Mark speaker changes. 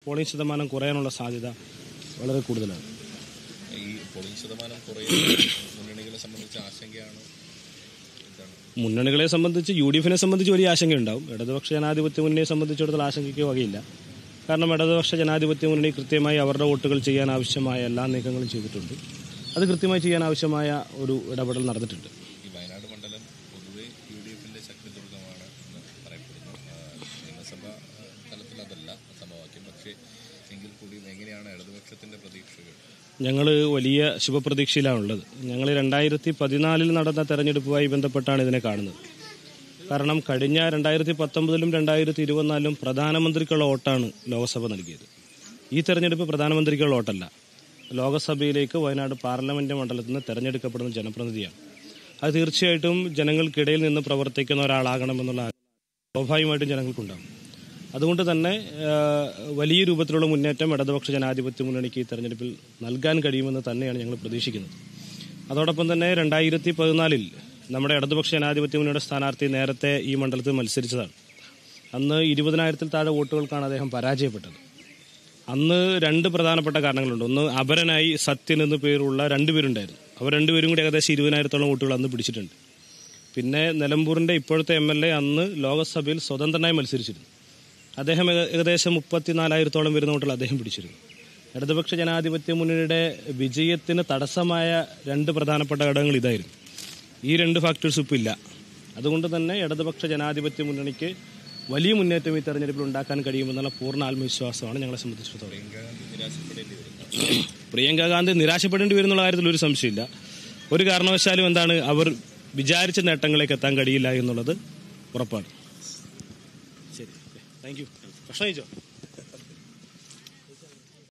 Speaker 1: polling ശതമാനം കുറയാനുള്ള സാധ്യത വളരെ കൂടുതലാണ്
Speaker 2: ഈ പോളിംഗ് ശതമാനം കുറയുന്ന മുന്നണികളെ സംബന്ധിച്ച് ആശങ്കയാണ് എന്താണ്
Speaker 1: മുന്നണികളെ സംബന്ധിച്ച് യു ഡി എഫിനെ സംബന്ധിച്ച് വലിയ ആശങ്കയുണ്ടാവും ഇടതുപക്ഷ ജനാധിപത്യ മുന്നണിയെ സംബന്ധിച്ചിടത്തോളം ആശങ്കയ്ക്ക് വകയില്ല കാരണം ഇടതുപക്ഷ ജനാധിപത്യ മുന്നണി കൃത്യമായി അവരുടെ വോട്ടുകൾ ചെയ്യാൻ ആവശ്യമായ എല്ലാ നീക്കങ്ങളും ചെയ്തിട്ടുണ്ട് അത് കൃത്യമായി ചെയ്യാൻ ആവശ്യമായ ഒരു ഇടപെടൽ നടന്നിട്ടുണ്ട്
Speaker 2: ഈ വയനാട് മണ്ഡലം പൊതുവെ യു ഡി എഫിന്റെ ശക്തിദുർഗമാണ് എന്ന് പറയപ്പെടുന്നു ആ, നിയമസഭാ ആ, തലത്തിൽ അതല്ല സമവാക്യം പക്ഷേ എങ്കിൽ കൂടിയും എങ്ങനെയാണ് ഇടതുപക്ഷത്തിന്റെ പ്രതീക്ഷകൾ
Speaker 1: ഞങ്ങൾ വലിയ ശുഭപ്രതീക്ഷയിലാണുള്ളത് ഞങ്ങൾ രണ്ടായിരത്തി പതിനാലിൽ നടന്ന തെരഞ്ഞെടുപ്പുമായി ബന്ധപ്പെട്ടാണ് ഇതിനെ കാണുന്നത് കാരണം കഴിഞ്ഞ രണ്ടായിരത്തി പത്തൊമ്പതിലും രണ്ടായിരത്തി ഇരുപത്തിനാലിലും പ്രധാനമന്ത്രിക്കുള്ള വോട്ടാണ് ലോക്സഭ നൽകിയത് ഈ തെരഞ്ഞെടുപ്പ് പ്രധാനമന്ത്രിക്കുള്ള വോട്ടല്ല ലോക്സഭയിലേക്ക് വയനാട് പാർലമെന്റ് മണ്ഡലത്തിൽ നിന്ന് തെരഞ്ഞെടുക്കപ്പെടുന്ന ജനപ്രതിനിധിയാണ് അത് തീർച്ചയായിട്ടും ജനങ്ങൾക്കിടയിൽ നിന്ന് പ്രവർത്തിക്കുന്ന ഒരാളാകണമെന്നുള്ള ആഗ്രഹം സ്വാഭാവികമായിട്ടും ജനങ്ങൾക്കുണ്ടാകും അതുകൊണ്ട് തന്നെ ആ, വലിയ രൂപത്തിലുള്ള മുന്നേറ്റം ഇടതുപക്ഷ ജനാധിപത്യ മുന്നണിക്ക് ഈ തെരഞ്ഞെടുപ്പിൽ നൽകാൻ കഴിയുമെന്ന് തന്നെയാണ് ഞങ്ങൾ പ്രതീക്ഷിക്കുന്നത് അതോടൊപ്പം തന്നെ രണ്ടായിരത്തി പതിനാലിൽ നമ്മുടെ ഇടതുപക്ഷ ജനാധിപത്യ മുന്നണിയുടെ സ്ഥാനാർത്ഥി നേരത്തെ ഈ മണ്ഡലത്തിൽ മത്സരിച്ചതാണ് അന്ന് ഇരുപതിനായിരത്തിൽ താഴെ വോട്ടുകൾക്കാണ് അദ്ദേഹം പരാജയപ്പെട്ടത് അന്ന് രണ്ട് പ്രധാനപ്പെട്ട കാരണങ്ങളുണ്ട് ഒന്ന് അപരനായി സത്യൻ എന്ന പേരുള്ള രണ്ടുപേരുണ്ടായിരുന്നു അവർ രണ്ടുപേരും കൂടി ഏകദേശം ഇരുപതിനായിരത്തോളം വോട്ടുകൾ അന്ന് പിടിച്ചിട്ടുണ്ട് പിന്നെ നിലമ്പൂരിന്റെ ഇപ്പോഴത്തെ എം എൽ എ അന്ന് ലോക്സഭയിൽ സ്വതന്ത്രനായി മത്സരിച്ചിരുന്നു അദ്ദേഹം ഏക- ഏകദേശം മുപ്പത്തിനാലായിരത്തോളം വരുന്ന വോട്ടുകൾ അദ്ദേഹം പിടിച്ചിരുന്നു ഇടതുപക്ഷ ജനാധിപത്യ മുന്നണിയുടെ വിജയത്തിന് തടസ്സമായ രണ്ട് പ്രധാനപ്പെട്ട ഘടകങ്ങൾ ഇതായിരുന്നു ഈ രണ്ട് ഫാക്ടേഴ്സ് ഇപ്പോൾ ഇല്ല അതുകൊണ്ട് തന്നെ ഇടതുപക്ഷ ജനാധിപത്യ മുന്നണിക്ക് വലിയ മുന്നേറ്റം ഈ തെരഞ്ഞെടുപ്പിൽ ഉണ്ടാക്കാൻ കഴിയുമെന്നുള്ള പൂർണ്ണ ആത്മവിശ്വാസമാണ് ഞങ്ങളെ സംബന്ധിച്ചിടത്തോളം
Speaker 2: നിരാശപ്പെടേണ്ടി വരുന്നു
Speaker 1: പ്രിയങ്ക ഗാന്ധി നിരാശപ്പെടേണ്ടി വരുന്നുള്ള കാര്യത്തിൽ ഒരു സംശയമില്ല ഒരു കാരണവശാലും എന്താണ് അവർ വിചാരിച്ച നേട്ടങ്ങളിലേക്ക് എത്താൻ കഴിയില്ല എന്നുള്ളത് ഉറപ്പാണ് ശരി താങ്ക് യു ഭക്ഷണം കഴിച്ചോ